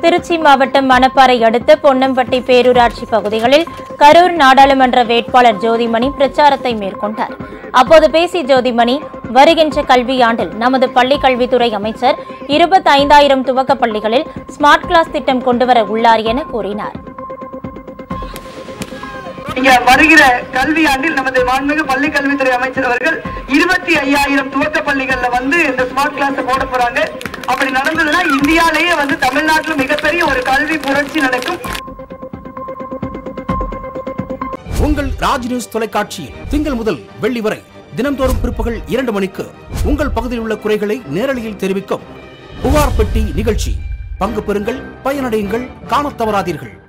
திருச்சி மாவட்டம் மணப்பாறை அடுத்த பொன்னம்பட்டி பேரூராட்சி பகுதிகளில் கரூர் நாடாளுமன்ற வேட்பாளர் ஜோதிமணி பிரச்சாரத்தை மேற்கொண்டார் அப்போது பேசிய ஜோதிமணி வருகின்ற கல்வியாண்டில் நமது பள்ளிக் கல்வித்துறை அமைச்சர் இருபத்தைந்தாயிரம் துவக்கப் பள்ளிகளில் ஸ்மார்ட் கிளாஸ் திட்டம் கொண்டுவர உள்ளார் என கூறினார் இங்க வருகிற கல்வியாண்டில் நமது மாண்புமிகு பள்ளி கல்வித்துறை அமைச்சர் அவர்கள் இருபத்தி ஐயாயிரம் துவக்க பள்ளிகள்ல வந்து இந்த ஸ்மார்ட் கிளாஸ் போட போறாங்க அப்படி நடந்ததுன்னா இந்தியாலேயே வந்து தமிழ்நாட்டில் மிகப்பெரிய ஒரு கல்வி புரட்சி நடக்கும் உங்கள் ராஜ் நியூஸ் தொலைக்காட்சியில் திங்கள் முதல் வெள்ளி வரை தினம்தோறும் பிற்பகல் இரண்டு மணிக்கு உங்கள் பகுதியில் உள்ள குறைகளை நேரலையில் தெரிவிக்கும் புகார் பெட்டி நிகழ்ச்சி பங்கு பெறுங்கள் பயனடையுங்கள் காணத் தவறாதீர்கள்